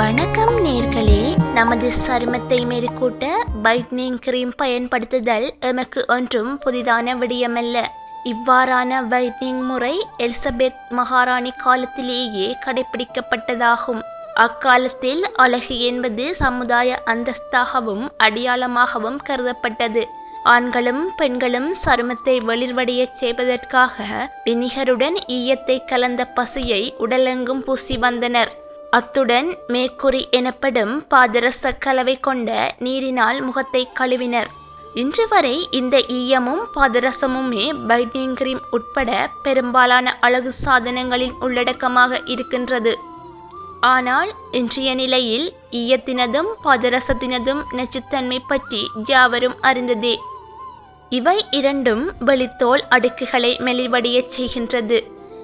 வணக்கம் நேர்களே நமது சருமத்தை மெருகூட்ட வைட்னிங் கிரீம் பயன்படுத்துதல் எமக்கு ஒன்றும் புதிதான விடயமல்ல இவ்வாறான வைட்னிங் முறை எலிசபெத் மகாராணி காலத்திலேயே கடைபிடிக்கப்பட்டதாகும் அக்காலத்தில் அழகு என்பது சமுதாய அந்தஸ்தாகவும் அடையாளமாகவும் கருதப்பட்டது ஆண்களும் பெண்களும் சருமத்தை வெளிர்வடையச் செய்வதற்காக வினிகருடன் ஈயத்தை கலந்த பசையை உடலெங்கும் பூசி வந்தனர் அத்துடன் மேற்குறி எனப்படும் பாதரச கலவை கொண்ட நீரினால் முகத்தை கழுவினர் இன்று வரை இந்த ஈயமும் பாதரசமுமே வைட்னிங் கிரீம் உட்பட பெரும்பாலான அழகு சாதனங்களின் உள்ளடக்கமாக இருக்கின்றது ஆனால் இன்றைய நிலையில் ஈயத்தினதும் பாதரசத்தினதும் நச்சுத்தன்மை பற்றி யாவரும் அறிந்ததே இவை இரண்டும் வெளித்தோல் அடுக்குகளை மெலிவடையச் செய்கின்றது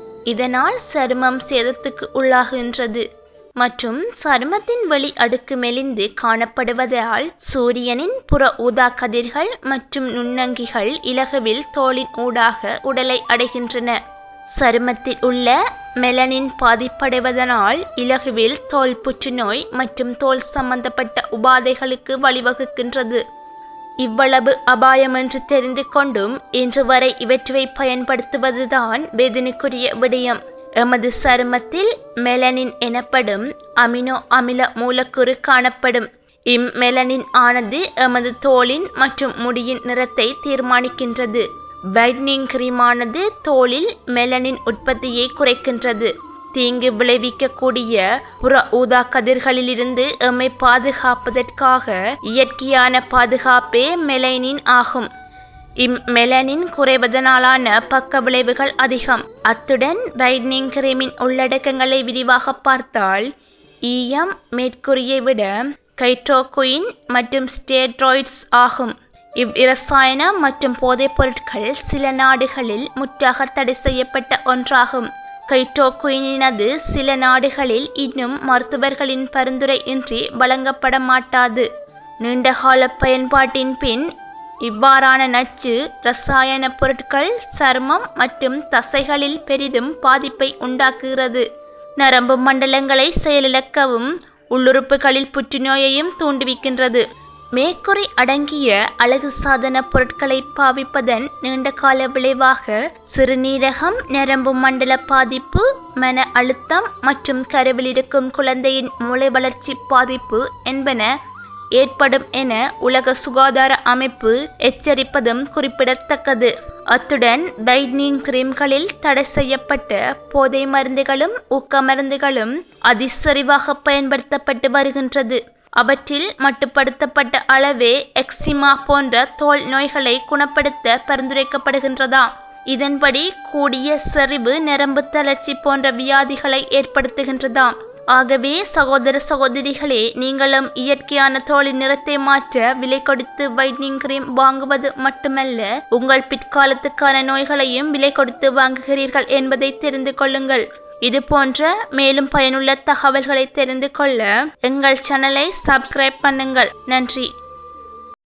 இதனால் சருமம் சேதத்துக்கு உள்ளாகின்றது மற்றும் சருமத்தின் வெளி அடுக்கு மெலிந்து காணப்படுவதால் சூரியனின் புற ஊதா கதிர்கள் மற்றும் நுண்ணங்கிகள் இலகுவில் தோலின் ஊடாக உடலை அடைகின்றன சருமத்தில் உள்ள மெலனின் பாதிப்படைவதனால் இலகுவில் தோல் புற்றுநோய் மற்றும் தோல் சம்பந்தப்பட்ட உபாதைகளுக்கு வழிவகுக்கின்றது இவ்வளவு அபாயம் என்று தெரிந்து கொண்டும் இன்று வரை இவற்றை பயன்படுத்துவதுதான் வேதனைக்குரிய விடயம் எமது சருமத்தில் மெலனின் எனப்படும் அமினோ அமில மூலக்கூறு காணப்படும் இம்மெலனின் ஆனது எமது தோலின் மற்றும் முடியின் நிறத்தை தீர்மானிக்கின்றது வைட்னிங் கிரீமானது தோலில் மெலனின் உற்பத்தியை குறைக்கின்றது தீங்கு விளைவிக்கக்கூடிய புற ஊதா கதிர்களிலிருந்து எம்மை பாதுகாப்பதற்காக இயற்கையான பாதுகாப்பே மெலைனின் ஆகும் இம்மெலனின் குறைவதனாலான பக்க விளைவுகள் அதிகம் அத்துடன் வைட்னிங் கிரீமின் உள்ளடக்கங்களை விரிவாக பார்த்தால் ஈயம் மேற்கூறியை விட கைட்ரோகுயின் மற்றும் ஸ்டேட்ராய்ட்ஸ் ஆகும் இவ்விரசாயன மற்றும் போதைப் பொருட்கள் சில நாடுகளில் முற்றாக தடை செய்யப்பட்ட ஒன்றாகும் கைட்டோகுயினது சில நாடுகளில் இன்னும் மருத்துவர்களின் பரிந்துரை இன்றி வழங்கப்பட மாட்டாது நீண்டகால பயன்பாட்டின் பின் இவ்வாறான நச்சு இரசாயன பொருட்கள் சருமம் மற்றும் தசைகளில் பெரிதும் பாதிப்பை உண்டாக்குகிறது நரம்பு மண்டலங்களை செயலிழக்கவும் உள்ளுறுப்புகளில் புற்றுநோயையும் தூண்டுவிக்கின்றது மேற்குறி அடங்கிய அழகு சாதன பொருட்களை பாவிப்பதன் நீண்டகால விளைவாக சிறுநீரகம் நரம்பு மண்டல பாதிப்பு மன அழுத்தம் மற்றும் கருவில் இருக்கும் குழந்தையின் மூளை வளர்ச்சி பாதிப்பு என்பன ஏற்படும் என உலக சுகாதார அமைப்பு எச்சரிப்பதும் குறிப்பிடத்தக்கது அத்துடன் வைட்னிங் கிரீம்களில் தடை செய்யப்பட்ட போதை மருந்துகளும் ஊக்க மருந்துகளும் அதிசரிவாக பயன்படுத்தப்பட்டு வருகின்றது அவற்றில் மட்டுப்படுத்தப்பட்ட அளவே எக்ஸிமா போன்ற தோல் நோய்களை குணப்படுத்த பரிந்துரைக்கப்படுகின்றதாம் இதன்படி கூடிய செறிவு நரம்பு தளர்ச்சி போன்ற வியாதிகளை ஏற்படுத்துகின்றதாம் ஆகவே சகோதர சகோதரிகளே நீங்களும் இயற்கையான தோலின் நிறத்தை மாற்ற விலை கொடுத்து வைட்னிங் கிரீம் வாங்குவது மட்டுமல்ல உங்கள் பிற்காலத்துக்கான நோய்களையும் விலை கொடுத்து வாங்குகிறீர்கள் என்பதை தெரிந்து கொள்ளுங்கள் இது போன்ற மேலும் பயனுள்ள தகவல்களை தெரிந்து கொள்ள எங்கள் சேனலை சப்ஸ்கிரைப் பண்ணுங்கள் நன்றி